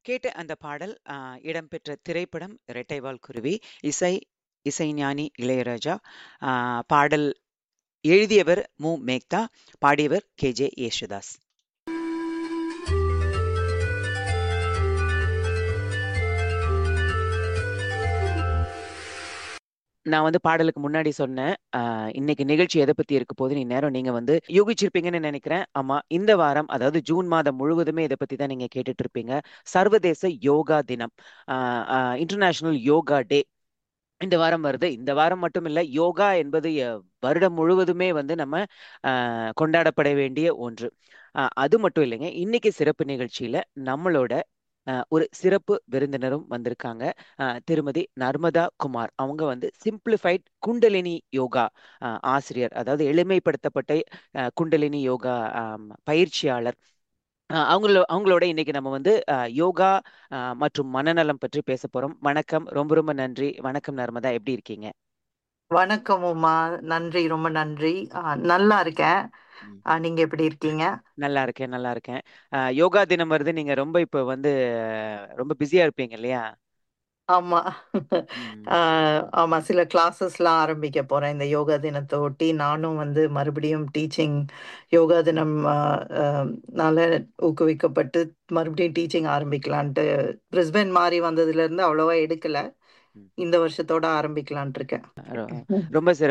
கேட்ட அந்த பாடல் அ இடம்பெற்ற திரைப்படம் "ரெட்டைவால் குருவி". இசை இசைஞானி இளையராஜா. அ பாடல் எழுதியவர் மு. மேத்தா. பாடியவர் கே.ஜே. யேசுதாஸ். நான் வந்து பாடலுக்கு முன்னாடி சொன்னேன். அ இன்னைக்கு நிகழ்ச்சி எத பத்தி இருக்க போதுன்னு இந்நேரம் நீங்க வந்து யூகிச்சிருப்பீங்கன்னு நெனைக்கிறேன். ஆமா. இந்த வாரம் அதாவது ஜூன் மாதம் முழுவதுமே இத பத்தி தான் நீங்க கேட்டுட்டு இருப்பீங்க. சர்வதேச யோகா தினம். அ அ இன்டர்நேஷனல் யோகா டே. இந்த வாரம் வருது. இந்த வாரம் மட்டும் இல்ல. யோகா என்பது எ வருடம் முழுவதுமே வந்து நம்ம அ கொண்டாடப்பட வேண்டிய ஒன்று. அ அது மட்டும் இல்லைங்க. இன்னைக்கு சிறப்பு நிகழ்ச்சியில நம்மளோட அ ஒரு சிறப்பு விருந்தினரும் வந்திருக்காங்க. அ திருமதி நர்மதா குமார். அவங்க வந்து சிம்ப்ளிஃபைட் குண்டலினி யோகா அ ஆசிரியர். அதாவது எளிமைப்படுத்தப்பட்ட அ குண்டலினி யோகா அம் பயிற்சியாளர். அ அவங்களோ அவங்களோட இன்னைக்கு நம்ம வந்து அ யோகா அ மற்றும் மனநலம் பற்றி பேசப் போறோம். வணக்கம். ரொம்ப ரொம்ப நன்றி. வணக்கம் நர்மதா. எப்படி இருக்கீங்க? வணக்கம் உமா. நன்றி. ரொம்ப நன்றி. அ நல்லா இருக்கேன். ம். அ நீங்க எப்படி இருக்கீங்க? நல்லா இருக்கேன், நல்லா இருக்கேன். அ யோகா தினம் வருது. நீங்க ரொம்ப இப்ப வந்து ரொம்ப பிஸியா இருப்பீங்க இல்லையா? ஆமா. ம். அ ஆமா. சில கிளாஸஸ்லாம் ஆரம்பிக்க போறேன். இந்த யோகா தினத்த ஒட்டி நானும் வந்து மறுபடியும் டீச்சிங் யோகா தினம் அ அ னால ஊக்குவிக்கப்பட்டு மறுபடியும் டீச்சிங் ஆரம்பிக்கலான்ட்டு பிரிஸ்பேன் மாறி வந்ததுலேருந்து அவ்வளவா எடுக்கல. ம். இந்த வருஷத்தோட ஆரம்பிக்கலான்ட்டு இருக்கேன். ரொ ரொம்ப சிறப்பு.